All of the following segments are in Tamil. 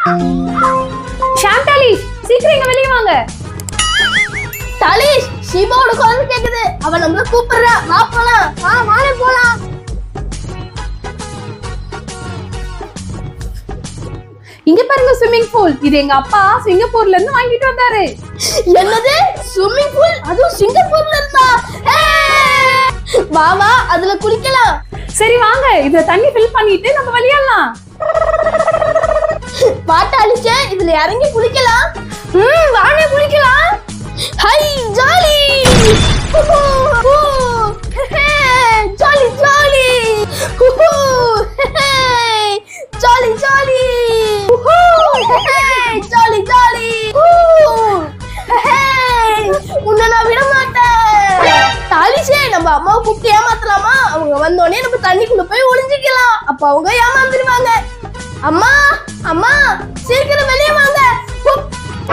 ஷாந்தாலி சீக்கிரம் இங்க வெளிய வாங்க தாலிஷ் ஷிபாவோட குரல் கேக்குது அவ நம்மள கூப்பிடுறா வா போலாம் வா வாங்க போலாம் இங்க பாருங்க ஸ்விம்மிங் பூல் இது எங்க அப்பா சிங்கப்பூர்ல இருந்து வாங்கிட்டு வந்தாரு என்னது ஸ்விம்மிங் பூல் அதுவும் சிங்கப்பூர்ல இருந்தா ஏய்! வா வா அதுல குளிக்கலாம் சரி வாங்க இதுல தண்ணி ஃபில் பண்ணிட்டு நம்ம விளையாடலாம் வாட்டாலிச்சே இதுல இறங்கி குளிக்கலாம் ம் வாங்க குளிக்கலாம் hi jolly jolly jolly jolly jolly jolly jolly உன்னை நான் விட மாட்டேன் தாலிஷே நம்ம அம்மாவை கூப்பிட்டு ஏமாத்தலாமா அவங்க வந்தோடனே நம்ம தண்ணிக்குள்ள போய் ஒளிஞ்சுக்கலாம் அப்ப அவங்க ஏமாந்துருவாங்க அம்மா அம்மா சீக்கிரம் வெளியே வாங்க கூப்-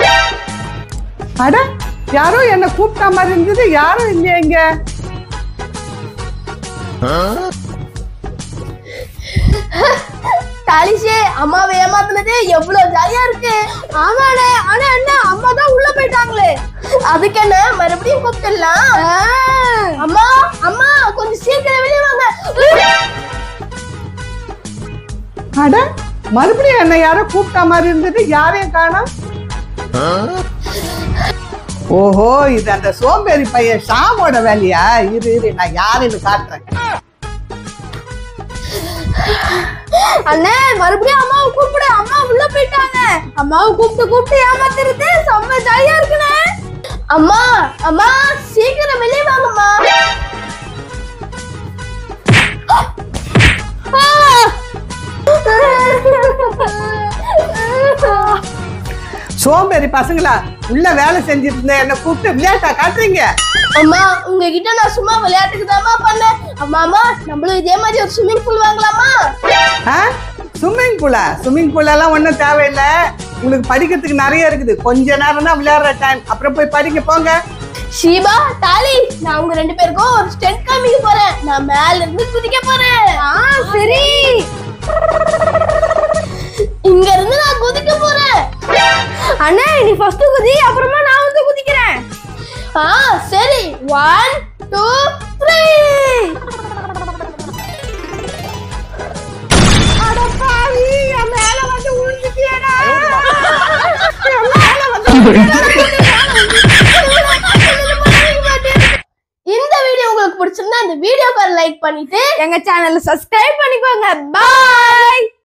அட யாரோ என்ன கூப்பிட்ட மாதிரி இருந்தது யாரும் இல்லையா இங்க தாலிஷே அம்மாவை ஏமாத்துனது எவ்வளவு ஜாலியா இருக்கு ஆமாடே ஆனா என்ன அம்மா தான் உள்ள போயிட்டாங்களே அதுக்கு என்ன மறுபடியும் கூப்பிட்டுலாம் அம்மா அம்மா கொஞ்சம் சீக்கிரம் வெளியே வாங்க அட மறுபடியும் என்ன யாரோ கூப்பிட்ட மாதிரி இருந்தது யாரையும் காணோம் ஓஹோ இது அந்த சோம்பேறி பையன் ஷாமோட வேலையா இரு இரு நான் யாருன்னு காட்டுறேன் அண்ணே மறுபடியும் அம்மாவை கூப்பிடு அம்மா உள்ள போயிட்டாங்க அம்மாவை கூப்பிட்டு கூப்பிட்டு ஏமாத்துறது செம்ம ஜாலியா இருக்குண்ணே அம்மா அம்மா சீக்கிரம் வெளியே வாங்கம்மா சோம்பேறி பசங்களா உள்ள வேலை செஞ்சுட்டு இருந்த என்ன கூப்பிட்டு விளையாட்டா காட்டுறீங்க அம்மா உங்ககிட்ட நான் சும்மா விளையாட்டுக்கு தாமா பண்ணேன் அம்மா அம்மா நம்மளும் இதே மாதிரி ஒரு ஸ்விம்மிங் பூல் வாங்கலாமா ஸ்விம்மிங் பூலா ஸ்விம்மிங் பூல் எல்லாம் ஒன்றும் தேவையில்லை உங்களுக்கு படிக்கிறதுக்கு நிறைய இருக்குது கொஞ்ச நேரம் தான் விளையாடுற டைம் அப்புறம் போய் படிக்க போங்க ஷீபா தாலி நான் உங்க ரெண்டு பேருக்கும் ஒரு ஸ்டென்ட் காமிக்க போறேன் நான் மேல இருந்து குதிக்க போறேன் ஆ சரி இங்க இருந்து நான் குதிக்க போறேன் அண்ணா நீ ஃபர்ஸ்ட் குதி அப்புறமா நான் வந்து குதிக்கிறேன் ஆ சரி ஒன் டூ த்ரீ இந்த வீடியோ உங்களுக்கு பிடிச்சிருந்தா இந்த வீடியோக்கு லைக் பண்ணிட்டு எங்க சேனலை சப்ஸ்கிரைப் பண்ணிக்கோங்க பாய்